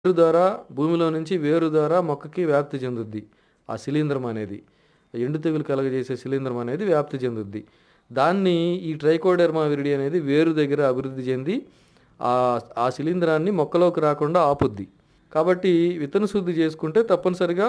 వేరు ద్వారా భూమిలో నుంచి వేరు ద్వారా మొక్కకి వ్యాప్తి చెందుద్ది ఆ శిలీంధ్రం అనేది ఎండు తెగులు కలగజేసే శిలీంధ్రం అనేది వ్యాప్తి చెందుద్ది దాన్ని ఈ ట్రైకోడెర్మా విరిడి అనేది వేరు దగ్గర అభివృద్ధి చెంది ఆ ఆ శిలీంధ్రాన్ని మొక్కలోకి రాకుండా ఆపుద్ది కాబట్టి విత్తన శుద్ధి చేసుకుంటే తప్పనిసరిగా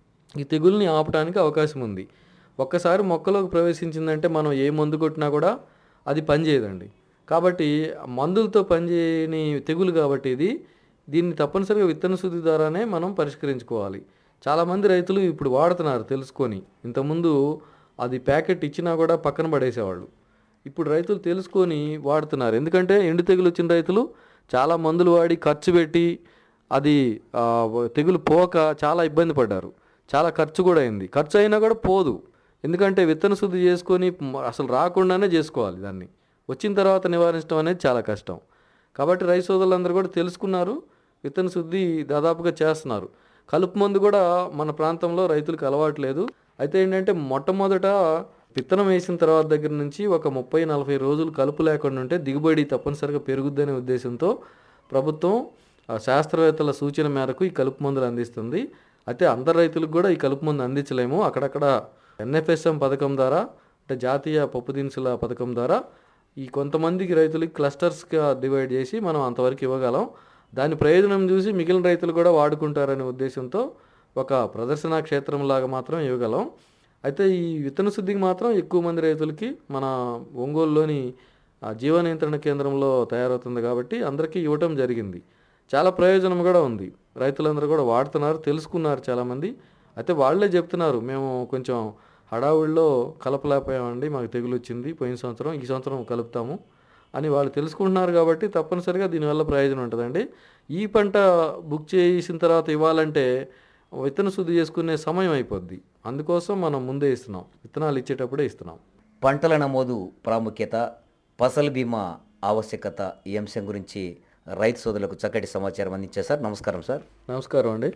ఈ తెగుల్ని ఆపడానికి అవకాశం ఉంది ఒక్కసారి మొక్కలోకి ప్రవేశించిందంటే మనం ఏ మందు కొట్టినా కూడా అది పనిచేయదండి కాబట్టి మందులతో పనిచేయని తెగులు కాబట్టి ఇది దీన్ని తప్పనిసరిగా విత్తన శుద్ధి ద్వారానే మనం పరిష్కరించుకోవాలి చాలామంది రైతులు ఇప్పుడు వాడుతున్నారు తెలుసుకొని ఇంతకుముందు అది ప్యాకెట్ ఇచ్చినా కూడా పక్కన పడేసేవాళ్ళు ఇప్పుడు రైతులు తెలుసుకొని వాడుతున్నారు ఎందుకంటే ఎండు తెగులు వచ్చిన రైతులు చాలా మందులు వాడి ఖర్చు పెట్టి అది ఆ, తెగులు పోక చాలా ఇబ్బంది పడ్డారు చాలా ఖర్చు కూడా అయింది ఖర్చు అయినా కూడా పోదు ఎందుకంటే విత్తన శుద్ధి చేసుకొని మ- అసలు రాకుండానే చేసుకోవాలి దాన్ని వచ్చిన తర్వాత నివారించడం అనేది చాలా కష్టం కాబట్టి రైతు సోదరులందరూ కూడా తెలుసుకున్నారు విత్తన శుద్ధి దాదాపుగా చేస్తున్నారు కలుపు మందు కూడా మన ప్రాంతంలో రైతులకు అలవాటు లేదు అయితే ఏంటంటే మొట్టమొదట విత్తనం వేసిన తర్వాత దగ్గర నుంచి ఒక ముప్పై నలభై రోజులు కలుపు లేకుండా ఉంటే దిగుబడి తప్పనిసరిగా పెరుగుద్దనే ఉద్దేశంతో ప్రభుత్వం ఆ, శాస్త్రవేత్తల సూచన మేరకు ఈ కలుపు మందులు అందిస్తుంది అయితే అందరు రైతులకు కూడా ఈ కలుపు మందు అందించలేము అక్కడక్కడ ఎన్ఎఫ్ఎస్ఎం పథకం ద్వారా అంటే జాతీయ పప్పు దినుసుల పథకం ద్వారా ఈ కొంతమందికి రైతులకి క్లస్టర్స్గా డివైడ్ చేసి మనం అంతవరకు ఇవ్వగలం దాని ప్రయోజనం చూసి మిగిలిన రైతులు కూడా వాడుకుంటారనే ఉద్దేశంతో ఒక ప్రదర్శనా క్షేత్రంలాగా మాత్రం ఇవ్వగలం అయితే ఈ విత్తన శుద్ధికి మాత్రం ఎక్కువ మంది రైతులకి మన ఒంగోలులోని ఆ, జీవ నియంత్రణ కేంద్రంలో తయారవుతుంది కాబట్టి అందరికీ ఇవ్వటం జరిగింది చాలా ప్రయోజనం కూడా ఉంది రైతులందరూ కూడా వాడుతున్నారు తెలుసుకున్నారు చాలామంది అయితే వాళ్ళే చెప్తున్నారు మేము కొంచెం హడావుడిలో కలపలేకపోయామండి మాకు తెగులు వచ్చింది పోయిన సంవత్సరం ఈ సంవత్సరం కలుపుతాము అని వాళ్ళు తెలుసుకుంటున్నారు కాబట్టి తప్పనిసరిగా దీనివల్ల ప్రయోజనం ఉంటుందండి ఈ పంట బుక్ చేసిన తర్వాత ఇవ్వాలంటే విత్తన శుద్ధి చేసుకునే సమయం అయిపోద్ది అందుకోసం మనం ముందే ఇస్తున్నాం విత్తనాలు ఇచ్చేటప్పుడే ఇస్తున్నాం పంటల నమోదు ప్రాముఖ్యత ఫసల్ బీమా ఆవశ్యకత ఈ అంశం గురించి రైతు సోదరులకు చక్కటి సమాచారం అందించారు సార్ నమస్కారం సార్ నమస్కారం అండి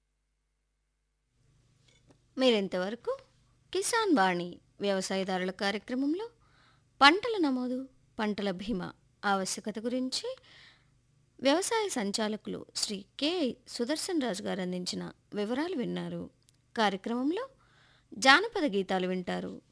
మీరింతవరకు కిసాన్ వాణి వ్యవసాయదారుల కార్యక్రమంలో పంటల నమోదు పంటల బీమా ఆవశ్యకత గురించి వ్యవసాయ సంచాలకులు శ్రీ కె సుదర్శన్ రాజు గారు అందించిన వివరాలు విన్నారు కార్యక్రమంలో జానపద గీతాలు వింటారు